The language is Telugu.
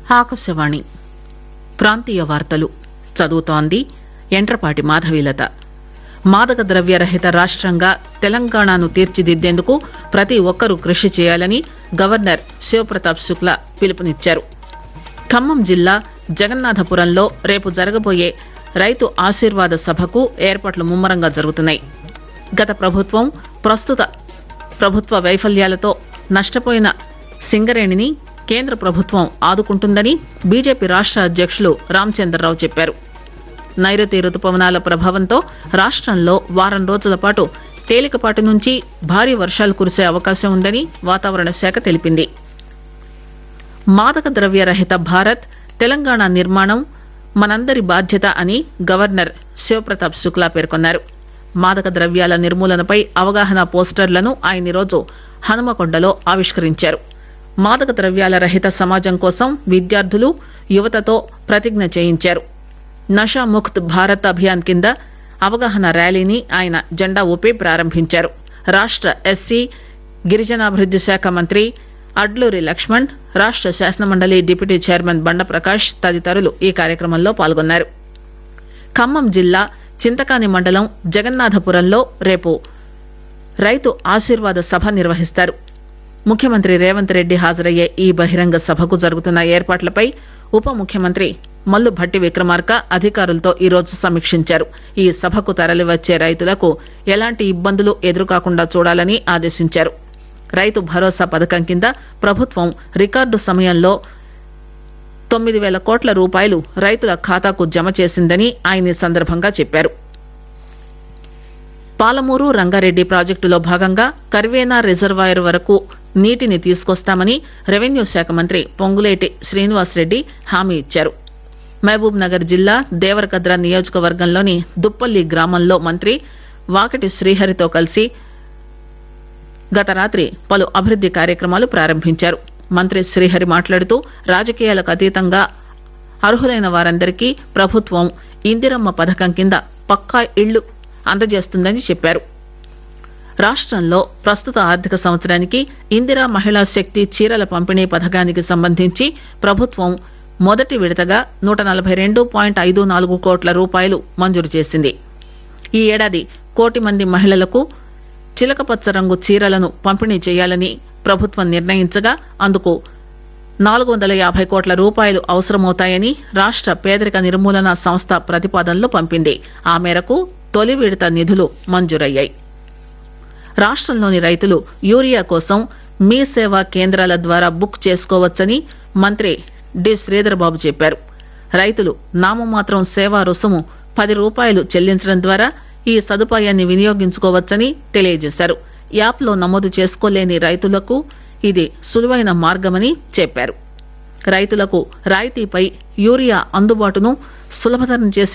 ఆకాశవాణి ప్రాంతీయ వార్తలు చదువుతోంది ఎంట్రపాటి మాధవీలత మాదక ద్రవ్య రహిత రాష్టంగా తెలంగాణను తీర్చిదిద్దేందుకు ప్రతి ఒక్కరూ కృషి చేయాలని గవర్నర్ శివప్రతాప్ శుక్లా పిలుపునిచ్చారు ఖమ్మం జిల్లా జగన్నాథపురంలో రేపు జరగబోయే రైతు ఆశీర్వాద సభకు ఏర్పాట్లు ముమ్మరంగా జరుగుతున్నాయి గత ప్రభుత్వం ప్రస్తుత ప్రభుత్వ వైఫల్యాలతో నష్టపోయిన సింగరేణిని కేంద్ర ప్రభుత్వం ఆదుకుంటుందని బీజేపీ రాష్ట అధ్యకులు రామచంద్రరావు చెప్పారు నైరుతి రుతుపవనాల ప్రభావంతో రాష్టంలో వారం రోజుల పాటు తేలికపాటి నుంచి భారీ వర్షాలు కురిసే అవకాశం ఉందని వాతావరణ శాఖ తెలిపింది మాదక ద్రవ్య రహిత భారత్ తెలంగాణ నిర్మాణం మనందరి బాధ్యత అని గవర్నర్ శివప్రతాప్ శుక్లా పేర్కొన్నారు మాదక ద్రవ్యాల నిర్మూలనపై అవగాహన పోస్టర్లను ఆయన ఈరోజు హనుమకొండలో ఆవిష్కరించారు మాదక ద్రవ్యాల రహిత సమాజం కోసం విద్యార్థులు యువతతో ప్రతిజ్ఞ చేయించారు నషా ముక్త్ భారత్ అభియాన్ కింద అవగాహన ర్యాలీని ఆయన జెండా ఊపి ప్రారంభించారు రాష్ట ఎస్సీ గిరిజనాభివృద్ది శాఖ మంత్రి అడ్లూరి లక్ష్మణ్ రాష్ట శాసనమండలి డిప్యూటీ చైర్మన్ బండ ప్రకాష్ తదితరులు ఈ కార్యక్రమంలో పాల్గొన్నారు ఖమ్మం జిల్లా చింతకాని మండలం జగన్నాథపురంలో రేపు రైతు ఆశీర్వాద సభ నిర్వహిస్తారు ముఖ్యమంత్రి రేవంత్ రెడ్డి హాజరయ్యే ఈ బహిరంగ సభకు జరుగుతున్న ఏర్పాట్లపై ఉప ముఖ్యమంత్రి మల్లు భట్టి విక్రమార్క అధికారులతో ఈరోజు సమీక్షించారు ఈ సభకు తరలివచ్చే రైతులకు ఎలాంటి ఇబ్బందులు ఎదురుకాకుండా చూడాలని ఆదేశించారు రైతు భరోసా పథకం కింద ప్రభుత్వం రికార్డు సమయంలో తొమ్మిది పేల కోట్ల రూపాయలు రైతుల ఖాతాకు జమ చేసిందని ఆయన ఈ సందర్భంగా చెప్పారు పాలమూరు రంగారెడ్డి ప్రాజెక్టులో భాగంగా కర్వేనా రిజర్వాయర్ వరకు నీటిని తీసుకొస్తామని రెవెన్యూ శాఖ మంత్రి పొంగులేటి శ్రీనివాసరెడ్డి హామీ ఇచ్చారు మహబూబ్ నగర్ జిల్లా దేవరకద్ర నియోజకవర్గంలోని దుప్పల్లి గ్రామంలో మంత్రి వాకటి శ్రీహరితో కలిసి గత రాత్రి పలు అభివృద్ది కార్యక్రమాలు ప్రారంభించారు మంత్రి శ్రీహరి మాట్లాడుతూ రాజకీయాలకు అతీతంగా అర్హులైన వారందరికీ ప్రభుత్వం ఇందిరమ్మ పథకం కింద పక్కా ఇళ్లు అందజేస్తుందని చెప్పారు రాష్టంలో ప్రస్తుత ఆర్థిక సంవత్సరానికి ఇందిరా మహిళా శక్తి చీరల పంపిణీ పథకానికి సంబంధించి ప్రభుత్వం మొదటి విడతగా నూట నలభై రెండు పాయింట్ ఐదు నాలుగు కోట్ల రూపాయలు మంజూరు చేసింది ఈ ఏడాది కోటి మంది మహిళలకు చిలకపచ్చ రంగు చీరలను పంపిణీ చేయాలని ప్రభుత్వం నిర్ణయించగా అందుకు నాలుగు వందల యాభై కోట్ల రూపాయలు అవసరమవుతాయని రాష్ట పేదరిక నిర్మూలన సంస్థ ప్రతిపాదనలు పంపింది ఆ మేరకు తొలి విడత నిధులు మంజూరయ్యాయి రాష్టంలోని రైతులు యూరియా కోసం మీ సేవా కేంద్రాల ద్వారా బుక్ చేసుకోవచ్చని మంత్రి డి శ్రీధర్బాబు చెప్పారు రైతులు నామమాత్రం సేవా రుసుము పది రూపాయలు చెల్లించడం ద్వారా ఈ సదుపాయాన్ని వినియోగించుకోవచ్చని తెలియజేశారు యాప్ లో నమోదు చేసుకోలేని రైతులకు ఇది సులువైన మార్గమని చెప్పారు రైతులకు రాయితీపై యూరియా అందుబాటును సులభతరం చేసే